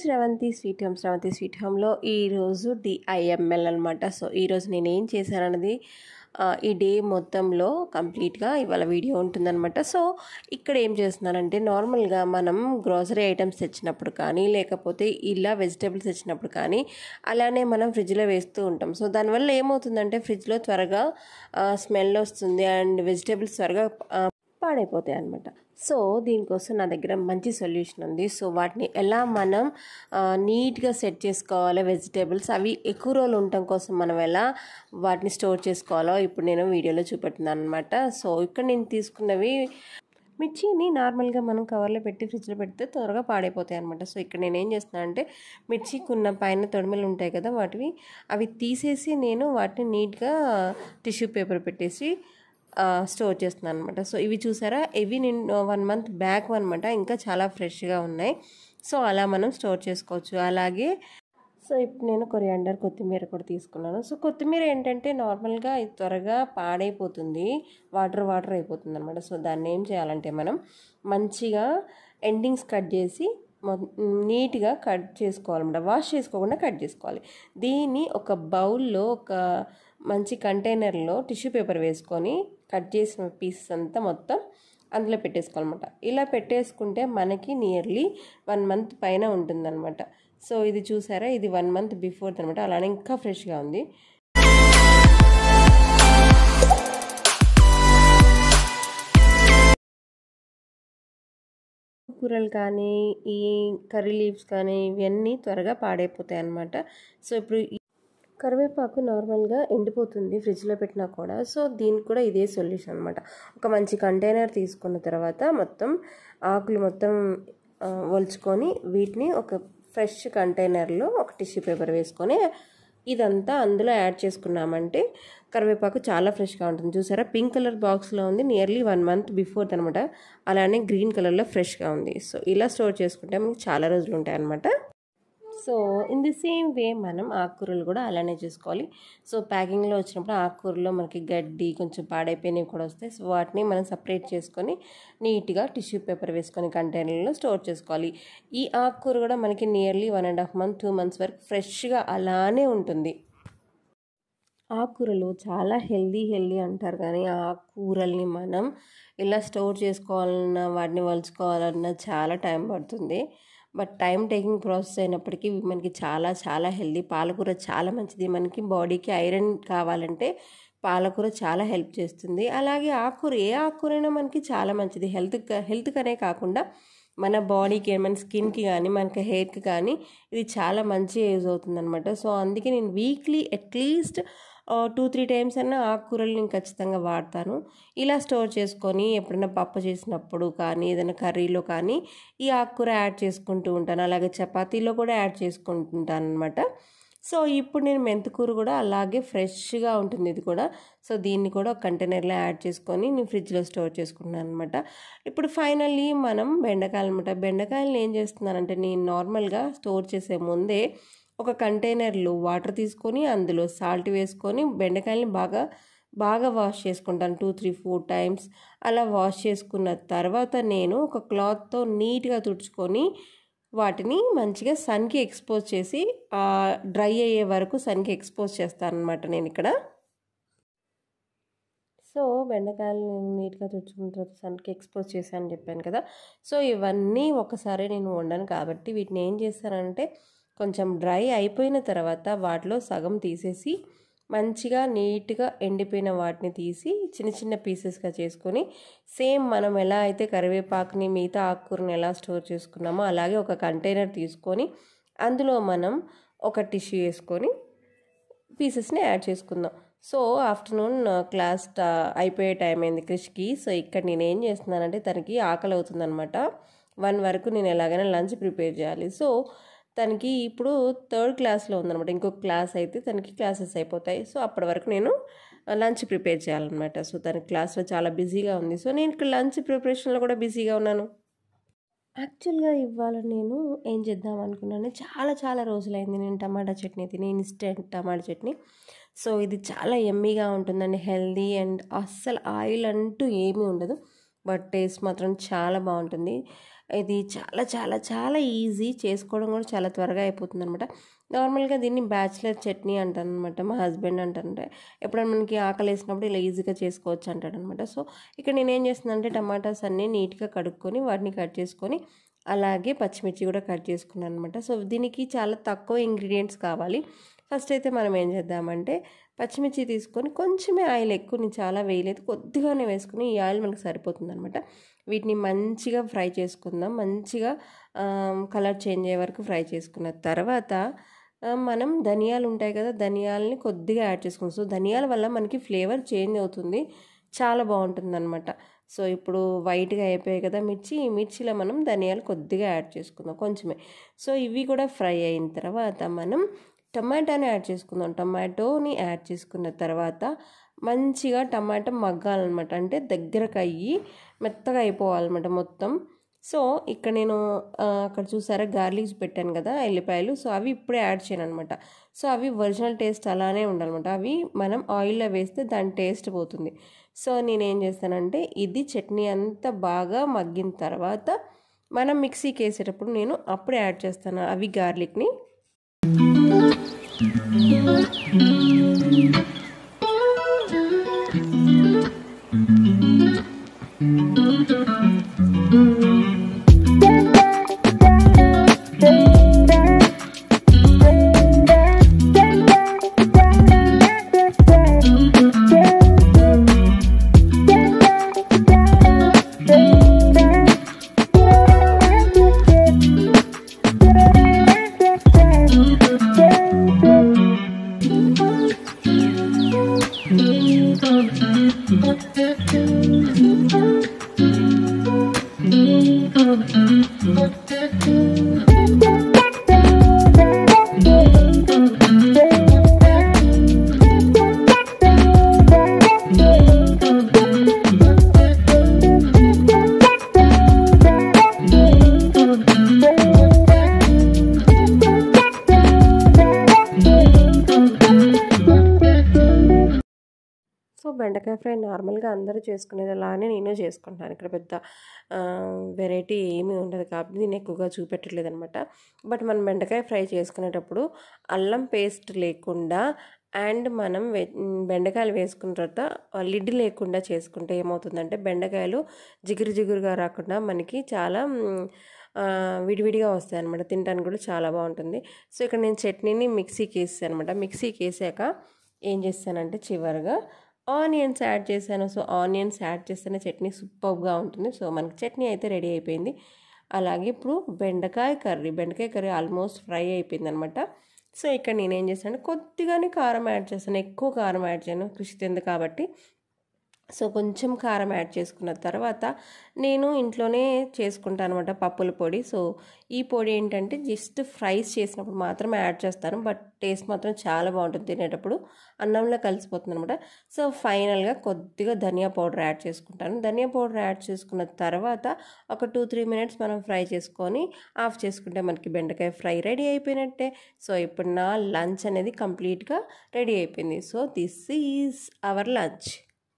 Sravanthi sweet home Sravanthi sweet హోమ్లో ఈరోజు DIML అనమాట సో ఈరోజు నేను ఏం చేశానన్నది ఆ, ఈ డే మొత్తంలో కంప్లీట్గా ఇవాళ వీడియో ఉంటుందన్నమాట సో ఇక్కడ ఏం చేస్తున్నానంటే నార్మల్గా మనం గ్రోసరీ ఐటమ్స్ తెచ్చినప్పుడు కానీ లేకపోతే ఇలా వెజిటేబుల్స్ తెచ్చినప్పుడు కానీ అలానే మనం ఫ్రిడ్జ్లో వేస్తూ ఉంటాం సో దానివల్ల ఏమవుతుందంటే ఫ్రిడ్జ్లో త్వరగా స్మెల్ వస్తుంది అండ్ వెజిటేబుల్స్ త్వరగా ఆ, పాడైపోతాయి అనమాట సో దీనికోసం నా దగ్గర మంచి సొల్యూషన్ ఉంది సో వాటిని ఎలా మనం ఆ, నీట్గా సెట్ చేసుకోవాలో వెజిటేబుల్స్ అవి ఎక్కువ రోజులు ఉండటం కోసం మనం ఎలా వాటిని స్టోర్ చేసుకోవాలో ఇప్పుడు నేను వీడియోలో చూపెడుతున్నాను అనమాట సో ఇక్కడ నేను తీసుకున్నవి మిర్చిని నార్మల్గా మనం కవర్లో పెట్టి ఫ్రిడ్జ్లో పెడితే త్వరగా పాడైపోతాయి అనమాట సో ఇక్కడ నేను ఏం చేస్తున్నాను అంటే మిర్చికి ఉన్న పైన తొడిమెలు ఉంటాయి కదా వాటివి అవి తీసేసి నేను వాటిని నీట్గా టిష్యూ పేపర్ పెట్టేసి ఆ, స్టోర్ చేస్తున్నాను అనమాట సో ఇవి చూసారా ఇవి నేను వన్ మంత్ బ్యాక్ అనమాట ఇంకా చాలా ఫ్రెష్గా ఉన్నాయి సో అలా మనం స్టోర్ చేసుకోవచ్చు అలాగే సో ఇప్పుడు నేను కొరియాండర్ కొత్తిమీర కూడా తీసుకున్నాను సో కొత్తిమీర ఏంటంటే నార్మల్గా ఇది త్వరగా పాడైపోతుంది వాటర్ వాటర్ అయిపోతుంది అనమాట సో దాన్ని ఏం చేయాలంటే మనం మంచిగా ఎండింగ్స్ కట్ చేసి మొ- నీట్గా కట్ చేసుకోవాలన్నమాట వాష్ చేసుకోకుండా కట్ చేసుకోవాలి దీన్ని ఒక బౌల్లో ఒక మంచి కంటైనర్లో టిష్యూ పేపర్ వేసుకొని కట్ చేసిన పీసెస్ అంతా మొత్తం అందులో పెట్టేసుకోవాలన్నమాట ఇలా పెట్టేసుకుంటే మనకి నియర్లీ వన్ మంత్ పైన ఉంటుందన్నమాట సో ఇది చూసారా ఇది వన్ మంత్ బిఫోర్ అనమాట అలానే ఇంకా ఫ్రెష్గా ఉంది కూరలు కానీ ఈ కర్రీ లీవ్స్ కానీ ఇవన్నీ త్వరగా పాడైపోతాయి అన్నమాట సో ఇప్పుడు ఈ కరివేపాకు నార్మల్గా ఎండిపోతుంది ఫ్రిడ్జ్లో పెట్టినా కూడా సో దీనికి కూడా ఇదే సొల్యూషన్ అనమాట ఒక మంచి కంటైనర్ తీసుకున్న తర్వాత మొత్తం ఆకులు మొత్తం ఆ, ఒలుచుకొని వీటిని ఒక ఫ్రెష్ కంటైనర్లో ఒక టిష్యూ పేపర్ వేసుకొని ఇదంతా అందులో యాడ్ చేసుకున్నామంటే కరివేపాకు చాలా ఫ్రెష్గా ఉంటుంది చూసారా పింక్ కలర్ బాక్స్లో ఉంది నియర్లీ వన్ మంత్ బిఫోర్ అనమాట అలానే గ్రీన్ కలర్లో ఫ్రెష్గా ఉంది సో ఇలా స్టోర్ చేసుకుంటే మనకి చాలా రోజులు ఉంటాయి అనమాట so in the same way మనం ఆకుకూరలు కూడా అలానే చేసుకోవాలి సో ప్యాకింగ్లో వచ్చినప్పుడు ఆకుకూరలో మనకి గడ్డి కొంచెం పాడైపోయినవి కూడా వస్తాయి సో వాటిని మనం సపరేట్ చేసుకొని నీట్గా టిష్యూ పేపర్ వేసుకొని కంటైనర్లో స్టోర్ చేసుకోవాలి ఈ ఆకుకూర కూడా మనకి nearly one and half month two months వరకు ఫ్రెష్గా అలానే ఉంటుంది ఆకుకూరలు చాలా హెల్దీ హెల్దీ అంటారు కానీ ఆ ఆకుకూరల్ని మనం ఇలా స్టోర్ చేసుకోవాలన్నా వాటిని వలుచుకోవాలన్నా చాలా టైం పడుతుంది బట్ టైం టేకింగ్ ప్రాసెస్ అయినప్పటికీ మనకి చాలా చాలా హెల్దీ పాలకూర చాలా మంచిది మనకి బాడీకి ఐరన్ కావాలంటే పాలకూర చాలా హెల్ప్ చేస్తుంది అలాగే ఆకుకూర ఏ ఆకుకూరైనా మనకి చాలా మంచిది హెల్త్ హెల్త్కనే కాకుండా మన బాడీకి మన స్కిన్కి కానీ మనకి హెయిర్కి కానీ ఇది చాలా మంచి యూజ్ అవుతుంది అనమాట సో అందుకే నేను weekly at least two three times అన్నా ఆకుకూరలు నేను ఖచ్చితంగా వాడతాను ఇలా స్టోర్ చేసుకొని ఎప్పుడైనా పప్పు చేసినప్పుడు కానీ ఏదైనా కర్రీలో కానీ ఈ ఆకుకూర యాడ్ చేసుకుంటూ ఉంటాను అలాగే చపాతీలో కూడా యాడ్ చేసుకుంటుంటాను అనమాట సో ఇప్పుడు నేను మెంతికూర కూడా అలాగే ఫ్రెష్గా ఉంటుంది ఇది కూడా సో దీన్ని కూడా ఒక కంటైనర్లో యాడ్ చేసుకొని నేను ఫ్రిడ్జ్లో స్టోర్ చేసుకుంటున్నాను అనమాట ఇప్పుడు ఫైనల్లీ మనం బెండకాయలు అనమాట బెండకాయలు ఏం చేస్తున్నానంటే నేను నార్మల్గా స్టోర్ చేసే ముందే ఒక కంటైనర్లో వాటర్ తీసుకొని అందులో సాల్ట్ వేసుకొని బెండకాయలని బాగా బాగా వాష్ చేసుకుంటాను టూ త్రీ ఫోర్ టైమ్స్ అలా వాష్ చేసుకున్న తర్వాత నేను ఒక క్లాత్తో నీట్గా తుడుచుకొని వాటిని మంచిగా సన్కి ఎక్స్పోజ్ చేసి డ్రై అయ్యే వరకు సన్కి ఎక్స్పోజ్ చేస్తాను అనమాట నేను ఇక్కడ సో బెండకాయలు నేను నీట్గా తుడుచుకున్న తర్వాత సన్కి ఎక్స్పోజ్ చేశాను చెప్పాను కదా సో ఇవన్నీ ఒకసారి నేను వండాను కాబట్టి వీటిని ఏం చేస్తానంటే కొంచెం డ్రై అయిపోయిన తర్వాత వాటిలో సగం తీసేసి మంచిగా నీట్గా ఎండిపోయిన వాటిని తీసి చిన్న చిన్న పీసెస్గా చేసుకొని సేమ్ మనం ఎలా అయితే కరివేపాకుని మిగతా ఆకుకూరని ఎలా స్టోర్ చేసుకున్నామో అలాగే ఒక కంటైనర్ తీసుకొని అందులో మనం ఒక టిష్యూ వేసుకొని పీసెస్ని యాడ్ చేసుకుందాం సో ఆఫ్టర్నూన్ క్లాస్ అయిపోయే టైం అయింది క్రిష్కి సో ఇక్కడ నేను ఏం చేస్తున్నానంటే తనకి ఆకలి అవుతుందనమాట వన్ వరకు నేను ఎలాగైనా లంచ్ ప్రిపేర్ చేయాలి సో తనకి ఇప్పుడు థర్డ్ క్లాస్లో ఉందనమాట ఇంకొక క్లాస్ అయితే తనకి క్లాసెస్ అయిపోతాయి సో అప్పటి వరకు నేను లంచ్ ప్రిపేర్ చేయాలన్నమాట సో తన క్లాస్లో చాలా బిజీగా ఉంది సో నేను ఇక్కడ లంచ్ ప్రిపరేషన్లో కూడా బిజీగా ఉన్నాను యాక్చువల్గా ఇవాళ నేను ఏం చేద్దాం అనుకున్నాను చాలా చాలా రోజులైంది నేను టమాటా చట్నీ తిని ఇన్స్టెంట్ టమాటా చట్నీ సో ఇది చాలా ఎమ్మీగా ఉంటుందండి హెల్దీ అండ్ అస్సలు ఆయిల్ అంటూ ఏమీ ఉండదు బట్ టేస్ట్ మాత్రం చాలా బాగుంటుంది ఇది చాలా చాలా చాలా ఈజీ చేసుకోవడం కూడా చాలా త్వరగా అయిపోతుంది అనమాట నార్మల్గా దీన్ని బ్యాచిలర్ చట్నీ అంటాను అనమాట మా హస్బెండ్ అంటారంటే ఎప్పుడైనా మనకి ఆకలి వేసినప్పుడు ఇలా ఈజీగా చేసుకోవచ్చు అంటాడు అనమాట సో ఇక్కడ నేను ఏం చేస్తున్నానంటే టమాటాస్ అన్నీ నీట్గా కడుక్కొని వాటిని కట్ చేసుకొని అలాగే పచ్చిమిర్చి కూడా కట్ చేసుకున్నాను అనమాట సో దీనికి చాలా తక్కువ ఇంగ్రీడియంట్స్ కావాలి ఫస్ట్ అయితే మనం ఏం చేద్దామంటే పచ్చిమిర్చి తీసుకొని కొంచెమే ఆయిల్ ఎక్కువ నేను చాలా వేయలేదు కొద్దిగానే వేసుకుని ఈ ఆయిల్ మనకు సరిపోతుంది అనమాట వీటిని మంచిగా ఫ్రై చేసుకుందాం మంచిగా కలర్ చేంజ్ అయ్యే వరకు ఫ్రై చేసుకున్న తర్వాత మనం ధనియాలు ఉంటాయి కదా ధనియాలని కొద్దిగా యాడ్ చేసుకుందాం సో ధనియాల వల్ల మనకి ఫ్లేవర్ చేంజ్ అవుతుంది చాలా బాగుంటుంది అనమాట సో ఇప్పుడు వైట్గా అయిపోయాయి కదా మిర్చి ఈ మిర్చిలో మనం ధనియాలు కొద్దిగా యాడ్ చేసుకుందాం కొంచెమే సో ఇవి కూడా ఫ్రై అయిన తర్వాత మనం టమాటాని యాడ్ చేసుకుందాం టమాటోని యాడ్ చేసుకున్న తర్వాత మంచిగా టమాటా మగ్గాలన్నమాట అంటే దగ్గరకు అయ్యి మెత్తగా అయిపోవాలన్నమాట మొత్తం సో ఇక్కడ నేను అక్కడ చూసారా గార్లిక్స్ పెట్టాను కదా ఎల్లిపాయలు సో అవి ఇప్పుడే యాడ్ చేయను అనమాట సో అవి ఒరిజినల్ టేస్ట్ అలానే ఉండాలన్నమాట అవి మనం ఆయిల్లో వేస్తే దాని టేస్ట్ పోతుంది సో నేనేం చేస్తానంటే ఇది చట్నీ అంతా బాగా మగ్గిన తర్వాత మనం మిక్సీకి వేసేటప్పుడు నేను అప్పుడు యాడ్ చేస్తాను అవి గార్లిక్ని సో బెండకాయ ఫ్రై నార్మల్గా అందరూ చేసుకునేది అలానే నేను చేసుకుంటాను ఇక్కడ పెద్ద వెరైటీ ఏమీ ఉండదు కాబట్టి నేను ఎక్కువగా చూపెట్టట్లేదు అనమాట బట్ మనం బెండకాయ ఫ్రై చేసుకునేటప్పుడు అల్లం పేస్ట్ లేకుండా అండ్ మనం బెండకాయలు వేసుకున్న తర్వాత లిడ్ లేకుండా చేసుకుంటే ఏమవుతుందంటే బెండకాయలు జిగురు జిగురుగా రాకుండా మనకి చాలా విడివిడిగా వస్తాయి అనమాట తినడానికి కూడా చాలా బాగుంటుంది సో ఇక్కడ నేను చట్నీని మిక్సీకి వేసాను అనమాట మిక్సీకి వేసాక ఏం చేస్తానంటే చివరిగా ఆనియన్స్ యాడ్ చేశాను సో ఆనియన్స్ యాడ్ చేస్తేనే చట్నీ సూపర్గా ఉంటుంది సో మనకి చట్నీ అయితే రెడీ అయిపోయింది అలాగే ఇప్పుడు బెండకాయ కర్రీ బెండకాయ కర్రీ ఆల్మోస్ట్ ఫ్రై అయిపోయింది అనమాట సో ఇక్కడ నేనేం చేశాను కొద్దిగానే కారం యాడ్ చేస్తాను ఎక్కువ కారం యాడ్ చేయను కృషి తింది కాబట్టి సో కొంచెం కారం యాడ్ చేసుకున్న తర్వాత నేను ఇంట్లోనే చేసుకుంటాను అనమాట పప్పుల పొడి సో ఈ పొడి ఏంటంటే జస్ట్ ఫ్రైస్ చేసినప్పుడు మాత్రమే యాడ్ చేస్తాను బట్ టేస్ట్ మాత్రం చాలా బాగుంటుంది తినేటప్పుడు అన్నంలో కలిసిపోతుంది అనమాట సో ఫైనల్గా కొద్దిగా ధనియా పౌడర్ యాడ్ చేసుకుంటాను ధనియా పౌడర్ యాడ్ చేసుకున్న తర్వాత ఒక టూ త్రీ మినిట్స్ మనం ఫ్రై చేసుకొని ఆఫ్ చేసుకుంటే మనకి బెండకాయ ఫ్రై రెడీ అయిపోయినట్టే సో ఇప్పుడు నా లంచ్ అనేది కంప్లీట్గా రెడీ అయిపోయింది so this is our lunch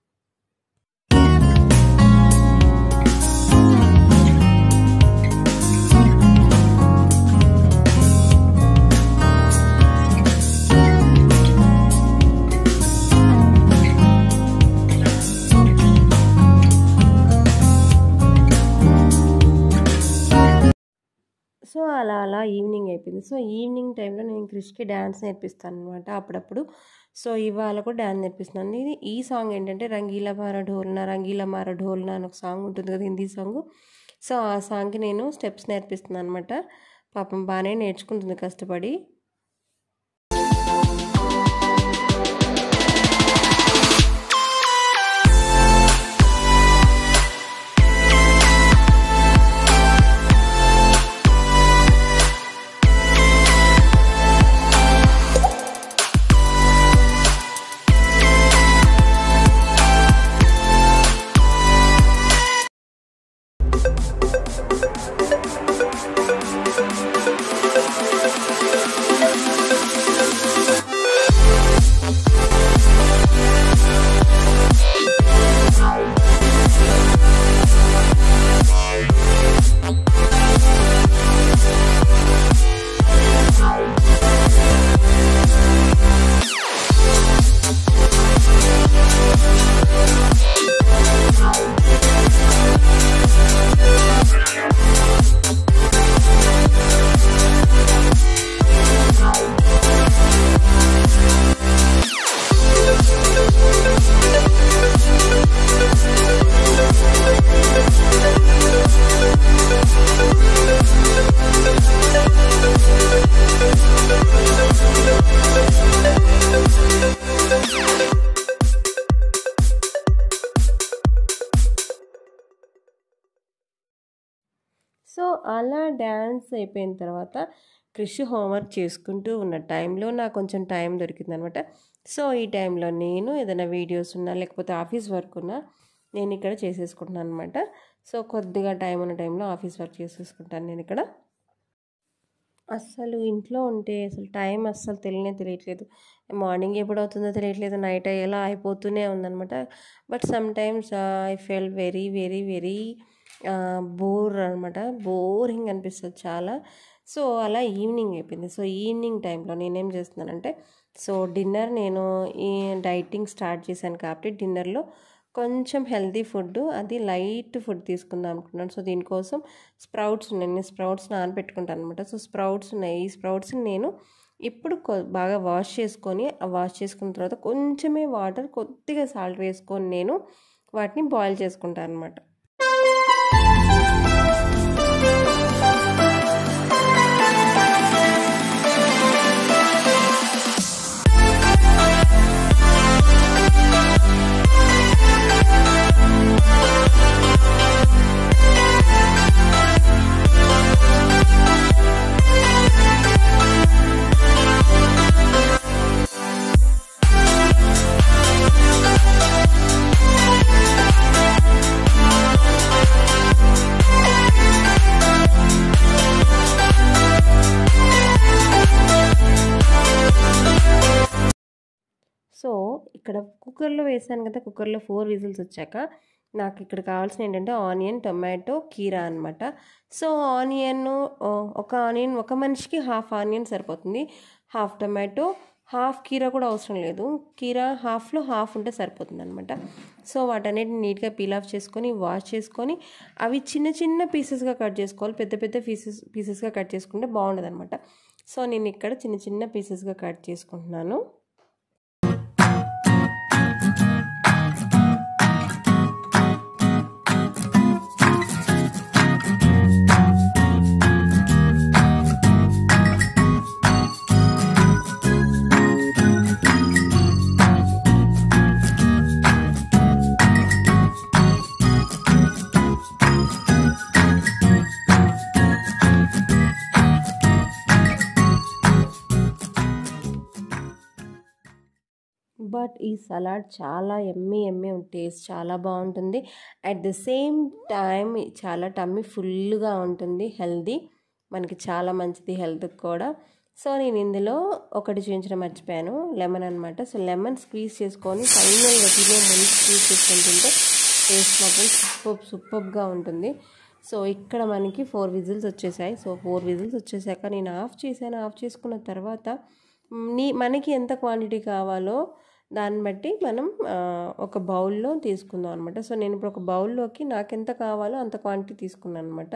so అలా అలా ఈవినింగ్ అయిపోయింది సో ఈవినింగ్ టైంలో నేను క్రిష్కి డ్యాన్స్ నేర్పిస్తాను అనమాట అప్పుడప్పుడు సో ఇవాళ కూడా డ్యాన్స్ నేర్పిస్తున్నాను ఇది ఈ సాంగ్ ఏంటంటే రంగీల మార ఢోల్నా రంగీల మార ఢోల్నా అని ఒక సాంగ్ ఉంటుంది కదా హిందీ సాంగ్ సో ఆ సాంగ్కి నేను స్టెప్స్ నేర్పిస్తున్నాను అనమాట పాపం బాగానే నేర్చుకుంటుంది కష్టపడి అలా డ్యాన్స్ అయిపోయిన తర్వాత క్రిష్ హోంవర్క్ చేసుకుంటూ ఉన్న టైంలో నాకు కొంచెం టైం దొరికిందనమాట సో ఈ టైంలో నేను ఏదైనా వీడియోస్ ఉన్నా లేకపోతే ఆఫీస్ వర్క్ ఉన్నా నేను ఇక్కడ చేసేసుకుంటున్నాను అనమాట సో కొద్దిగా టైం ఉన్న టైంలో ఆఫీస్ వర్క్ చేసేసుకుంటాను నేను ఇక్కడ అస్సలు ఇంట్లో ఉంటే అసలు టైం అస్సలు తెలియనే తెలియట్లేదు మార్నింగ్ ఎప్పుడు అవుతుందో తెలియట్లేదు నైట్ అయ్యేలా అయిపోతూనే ఉందనమాట but sometimes I fell very very very bore అనమాట బోరింగ్ అనిపిస్తుంది చాలా సో అలా ఈవినింగ్ అయిపోయింది సో ఈవినింగ్ టైంలో నేనేం చేస్తున్నానంటే సో డిన్నర్ నేను ఈ డైటింగ్ స్టార్ట్ చేశాను కాబట్టి డిన్నర్లో కొంచెం హెల్తీ ఫుడ్ అది లైట్ ఫుడ్ తీసుకుందాం అనుకున్నాను సో దీనికోసం స్ప్రౌట్స్ ఉన్నాయి నేను స్ప్రౌట్స్ నానబెట్టుకుంటాను అనమాట సో స్ప్రౌట్స్ ఉన్నాయి ఈ స్ప్రౌట్స్ని నేను ఇప్పుడు బాగా వాష్ చేసుకొని ఆ వాష్ చేసుకున్న తర్వాత కొంచెమే వాటర్ కొద్దిగా సాల్ట్ వేసుకొని నేను వాటిని బాయిల్ చేసుకుంటాను అనమాట సో ఇక్కడ కుక్కర్లో వేసాను కదా కుక్కర్లో ఫోర్ విజిల్స్ వచ్చాక నాకు ఇక్కడ కావాల్సిన ఏంటంటే ఆనియన్ టొమాటో కీరా అనమాట సో ఆనియన్ ఒక ఆనియన్ ఒక మనిషికి హాఫ్ ఆనియన్ సరిపోతుంది హాఫ్ టొమాటో హాఫ్ కీరా కూడా అవసరం లేదు కీరా హాఫ్లో హాఫ్ ఉంటే సరిపోతుంది అనమాట సో వాటన్నిటిని నీట్గా పీల్ ఆఫ్ చేసుకొని వాష్ చేసుకొని అవి చిన్న చిన్న పీసెస్గా కట్ చేసుకోవాలి పెద్ద పెద్ద పీసెస్ పీసెస్గా కట్ చేసుకుంటే బాగుండదు అనమాట సో నేను ఇక్కడ చిన్న చిన్న పీసెస్గా కట్ చేసుకుంటున్నాను బట్ ఈ సలాడ్ చాలా ఎమ్మి ఎమ్మి టేస్ట్ చాలా బాగుంటుంది అట్ ద సేమ్ టైం చాలా టమ్మి ఫుల్గా ఉంటుంది హెల్దీ మనకి చాలా మంచిది హెల్త్కి కూడా సో నేను ఇందులో ఒకటి చూపించడం మర్చిపోయాను లెమన్ అనమాట సో లెమన్ స్క్వీజ్ చేసుకొని ఫైనల్గా తినే ముందు స్క్వీజ్ చేసుకొని తింటే టేస్ట్ మాత్రం సూపర్ సూపర్గా ఉంటుంది సో ఇక్కడ మనకి ఫోర్ విజిల్స్ వచ్చేసాయి సో ఫోర్ విజిల్స్ వచ్చేసాక నేను ఆఫ్ చేశాను ఆఫ్ చేసుకున్న తర్వాత నీ మనకి ఎంత క్వాంటిటీ కావాలో దాన్ని బట్టి మనం ఒక బౌల్లో తీసుకుందాం అనమాట సో నేను ఇప్పుడు ఒక బౌల్లోకి నాకు ఎంత కావాలో అంత క్వాంటిటీ తీసుకున్నాను అనమాట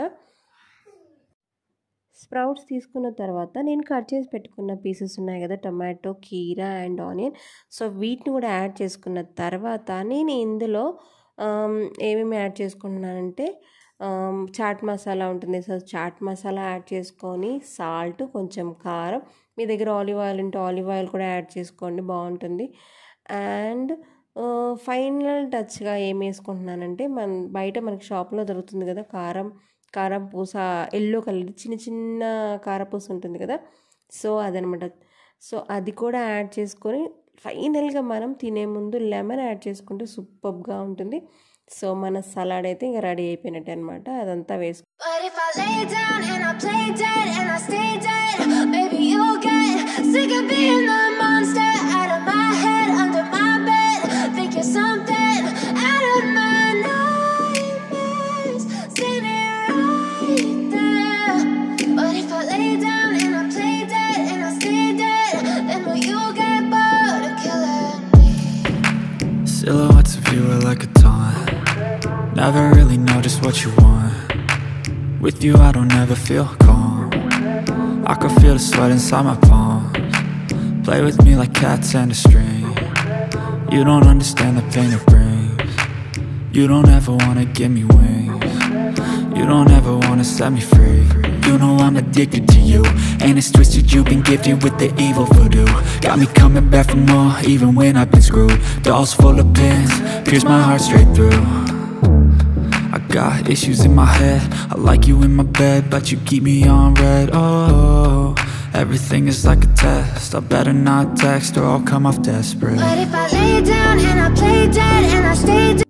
స్ప్రౌట్స్ తీసుకున్న తర్వాత నేను కట్ చేసి పెట్టుకున్న పీసెస్ ఉన్నాయి కదా టొమాటో కీరా అండ్ ఆనియన్ సో వీటిని కూడా యాడ్ చేసుకున్న తర్వాత నేను ఇందులో ఏమేమి యాడ్ చేసుకుంటున్నానంటే చాట్ మసాలా ఉంటుంది సో చాట్ మసాలా యాడ్ చేసుకొని సాల్ట్ కొంచెం కారం మీ దగ్గర ఆలివ్ ఆయిల్ ఉంటే ఆలివ్ ఆయిల్ కూడా యాడ్ చేసుకోండి బాగుంటుంది అండ్ ఫైనల్ టచ్గా ఏం వేసుకుంటున్నానంటే మన బయట మనకి షాప్లో దొరుకుతుంది కదా కారం కారం పూస ఎల్లో కలర్ చిన్న చిన్న కారపూస ఉంటుంది కదా సో అదనమాట సో అది కూడా యాడ్ చేసుకొని ఫైనల్గా మనం తినే ముందు లెమన్ యాడ్ చేసుకుంటే సూపర్గా ఉంటుంది సో మన సలాడ్ అయితే ఇంకా రెడీ అయిపోయినట్టు అనమాట అదంతా వేసుకు But if I lay down and I play dead and I stay dead, maybe you'll get sick of being the monster out of my head, under my bed. Think you're something out of my nightmares, standing right there. But if I lay down and I play dead and I stay dead, then will you get bored of killing me? Silhouettes of you are like a taunt Never really know just what you want With you I don't ever feel calm I can feel the sweat inside my palms Play with me like cats and a string You don't understand the pain it brings You don't ever wanna give me wings You don't ever wanna set me free You know I'm addicted to you And it's twisted you've been gifted with the evil voodoo Got me coming back for more even when I've been screwed Dolls full of pins, pierce my heart straight through I Got issues in my head I like you in my bed But you keep me on red Oh, everything is like a test I better not text or I'll come off desperate But if I lay down and I play dead and I stay dead.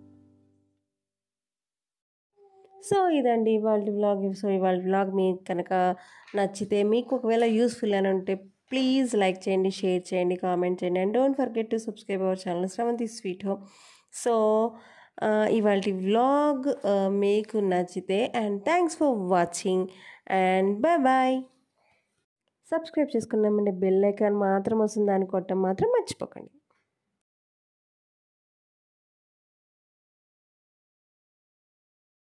So ఇదండి ఇవాళ vlog so ఇవాళ vlog మీకు కనుక నచ్చితే మీకు ఒకవేళ useful అని ఉంటే ప్లీజ్ లైక్ చేయండి షేర్ చేయండి కామెంట్ చేయండి and don't forget to subscribe our channel Sravanthi sweet home so ఇవాళ వ్లాగ్ మీకు నచ్చితే and thanks for watching and bye bye subscribe చేసుకున్నామంటే బెల్ ఐకాన్ మాత్రం వస్తుంది దాన్ని కొట్టడం మాత్రం మర్చిపోకండి